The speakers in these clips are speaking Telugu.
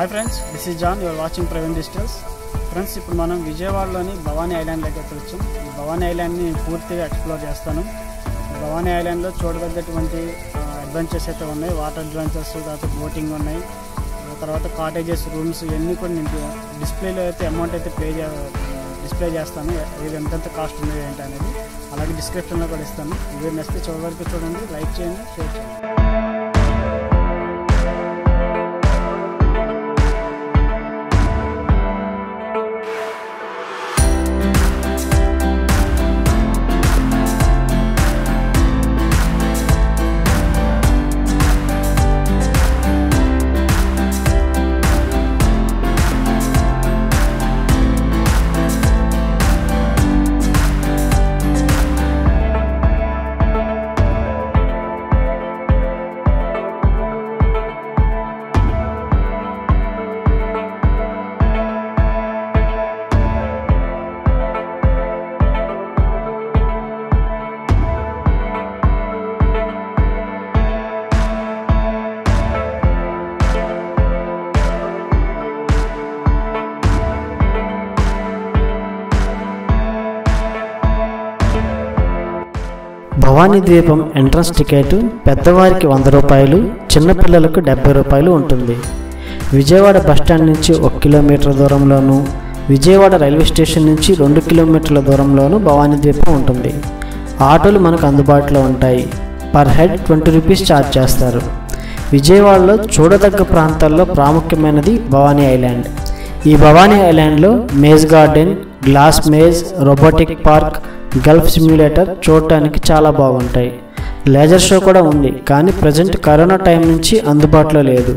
hi friends this is John you are watching Praveen digitals friends ఇప్పుడు మనం విజయవాడలోని భవానీ ఐలాండ్ దగ్గరికి వచ్చాం ఈ భవానీ ఐలాండ్ని పూర్తిగా ఎక్స్ప్లోర్ చేస్తాను ఈ భవానీ ఐలాండ్లో చూడదగ్గటువంటి అడ్వెంచర్స్ అయితే ఉన్నాయి వాటర్ అడ్వెంచర్స్ తర్వాత బోటింగ్ ఉన్నాయి ఆ తర్వాత కాటేజెస్ రూమ్స్ ఇవన్నీ కూడా నేను డిస్ప్లేలో అయితే అమౌంట్ అయితే పే చే డిస్ప్లే చేస్తాను ఇది ఎంతెంత కాస్ట్ ఉంది ఏంటి అనేది అలాగే డిస్క్రిప్షన్లో కూడా ఇస్తాను వీడియో నచ్చితే చివరి వరకు చూడండి లైక్ చేయండి షేర్ చేయండి భవానీ ద్వీపం ఎంట్రన్స్ టికెట్ పెద్దవారికి వంద రూపాయలు చిన్నపిల్లలకు డెబ్బై రూపాయలు ఉంటుంది విజయవాడ బస్టాండ్ నుంచి ఒక కిలోమీటర్ దూరంలోను విజయవాడ రైల్వే స్టేషన్ నుంచి రెండు కిలోమీటర్ల దూరంలోను భవానీ ద్వీపం ఉంటుంది ఆటోలు మనకు అందుబాటులో ఉంటాయి per head twenty rupees charge చేస్తారు విజయవాడలో చూడదగ్గ ప్రాంతాల్లో ప్రాముఖ్యమైనది భవానీ ఐలాండ్ ఈ భవానీ ఐలాండ్లో maze garden glass maze robotic park golf simulator చూడటానికి చాలా బాగుంటాయి లేజర్ షో కూడా ఉంది కానీ ప్రజెంట్ కరోనా టైం నుంచి అందుబాటులో లేదు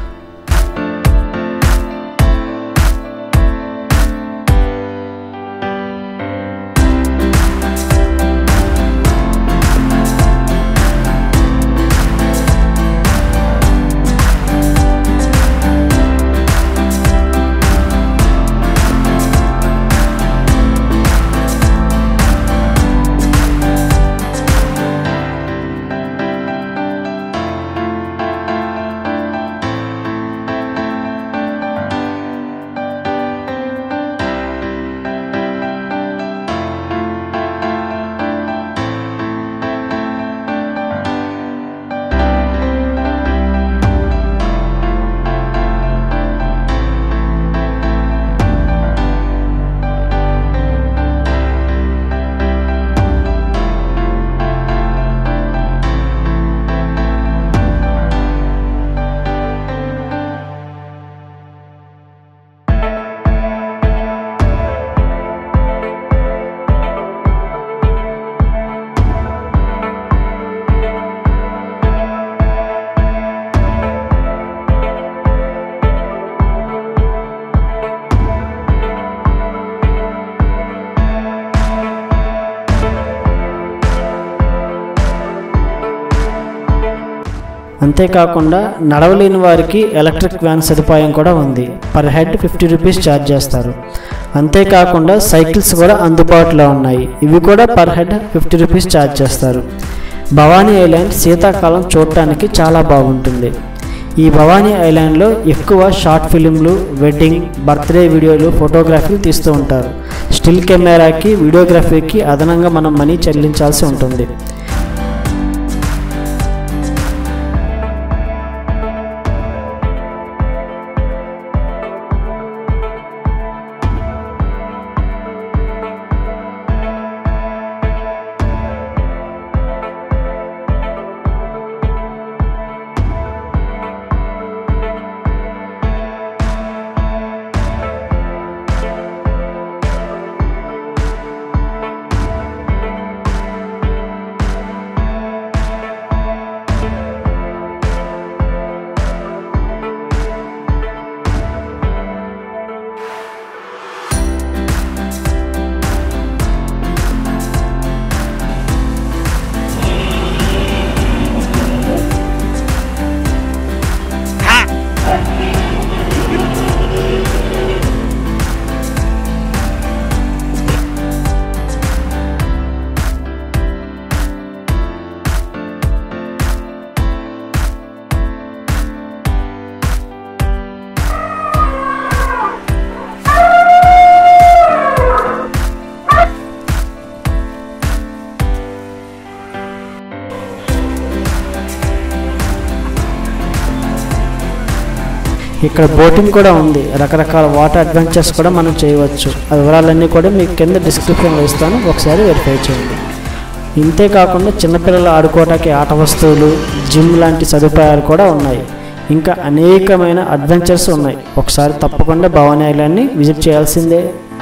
అంతేకాకుండా నడవలేని వారికి ఎలక్ట్రిక్ వ్యాన్ సదుపాయం కూడా ఉంది per head fifty rupees charge చేస్తారు అంతేకాకుండా సైకిల్స్ కూడా అందుబాటులో ఉన్నాయి ఇవి కూడా per head fifty rupees charge చేస్తారు భవానీ ఐలాండ్ శీతాకాలం చూడటానికి చాలా బాగుంటుంది ఈ భవానీ ఐలాండ్లో ఎక్కువ షార్ట్ ఫిలింలు వెడ్డింగ్ బర్త్డే వీడియోలు ఫోటోగ్రఫీలు తీస్తూ ఉంటారు స్టిల్ కెమెరాకి వీడియోగ్రఫీకి అదనంగా మనం మనీ చెల్లించాల్సి ఉంటుంది ఇక్కడ బోటింగ్ కూడా ఉంది రకరకాల వాటర్ అడ్వెంచర్స్ కూడా మనం చేయవచ్చు ఆ వివరాలన్నీ కూడా మీకు కింద డిస్క్రిప్షన్లో ఇస్తాను ఒకసారి వెరిఫై చేయండి ఇంతే కాకుండా చిన్నపిల్లలు ఆడుకోవటానికి ఆట వస్తువులు జిమ్ లాంటి సదుపాయాలు కూడా ఉన్నాయి ఇంకా అనేకమైన అడ్వెంచర్స్ ఉన్నాయి ఒకసారి తప్పకుండా భవానీ ఐలాండ్ని విజిట్ చేయాల్సిందే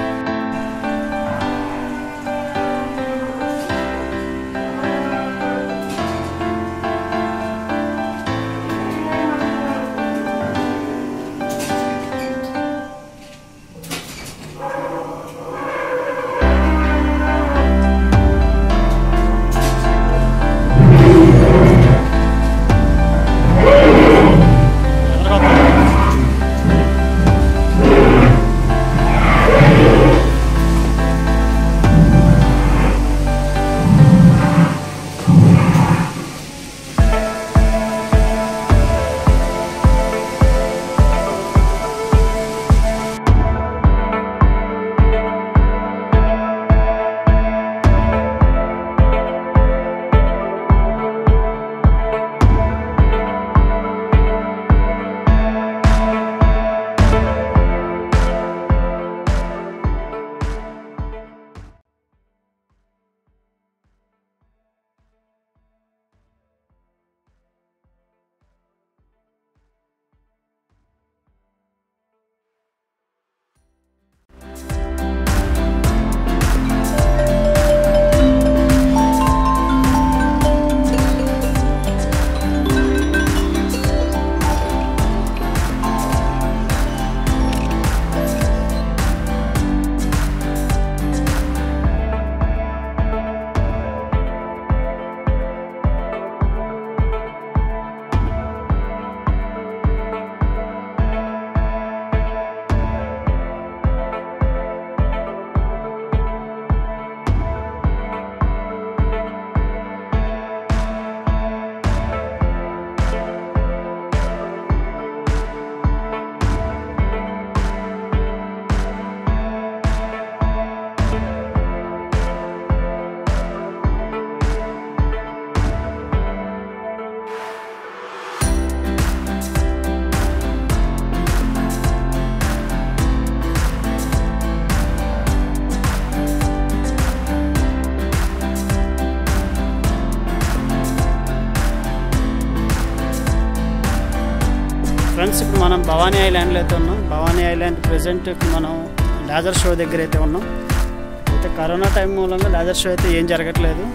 ఫ్రెండ్స్ ఇప్పుడు మనం భవానీ ఐలాండ్లో అయితే ఉన్నాం భవానీ ఐలాండ్ ప్రెసెంట్ మనం లేజర్ షో దగ్గర అయితే ఉన్నాం అయితే కరోనా టైం మూలంగా లేజర్ షో అయితే ఏం జరగట్లేదు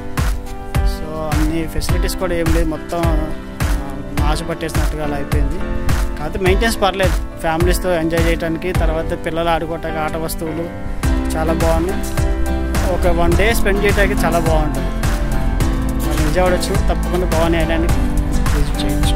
సో అన్ని ఫెసిలిటీస్ కూడా ఏం లేదు మొత్తం ఆశ పట్టేసినట్టుగా అలా అయిపోయింది కాకపోతే మెయింటెన్స్ పర్లేదు ఫ్యామిలీస్తో ఎంజాయ్ చేయడానికి తర్వాత పిల్లలు ఆడుకోవటానికి ఆట వస్తువులు చాలా బాగున్నాయి ఒక వన్ డే స్పెండ్ చేయడానికి చాలా బాగుంటుంది మరి విజయవాడ వచ్చి తప్పకుండా భవానీ ఐలాండ్కి విజిట్ చేయొచ్చు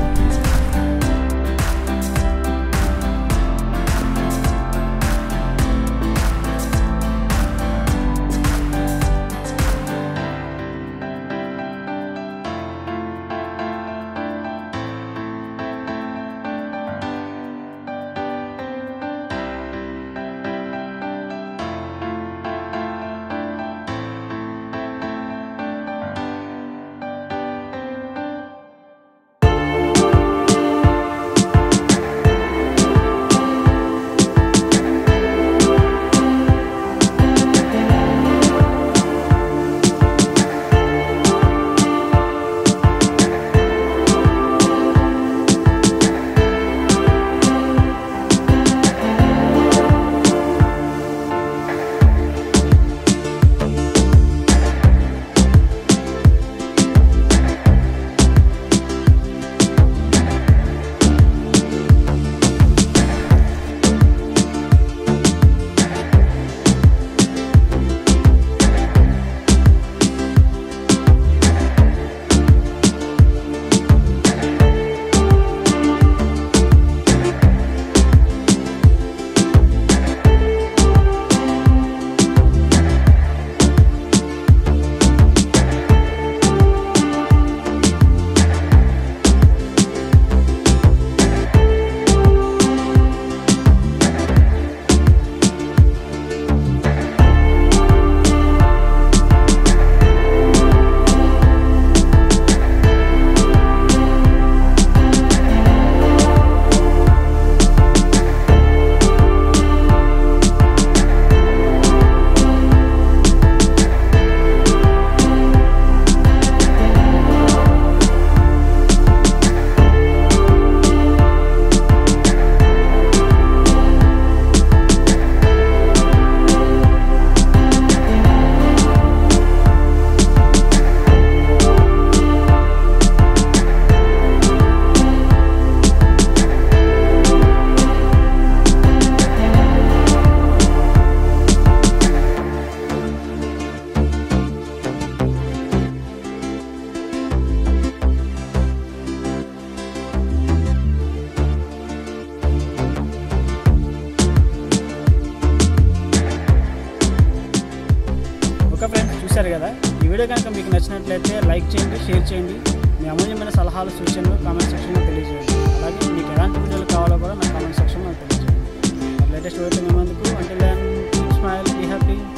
వీడియో కనుక మీకు నచ్చినట్లయితే లైక్ చేయండి షేర్ చేయండి మీ అమూల్యమైన సలహాలు సూచనలు కామెంట్ సెక్షన్లో తెలియజేయండి అలాగే మీకు ఎలాంటి వీడియోలు కావాలో కూడా నా కామెంట్ సెక్షన్లో తెలియజేయండి లేటెస్ట్ వీడియో మీ ముందుకు అంటే స్మైల్ బీ హ్యాపీ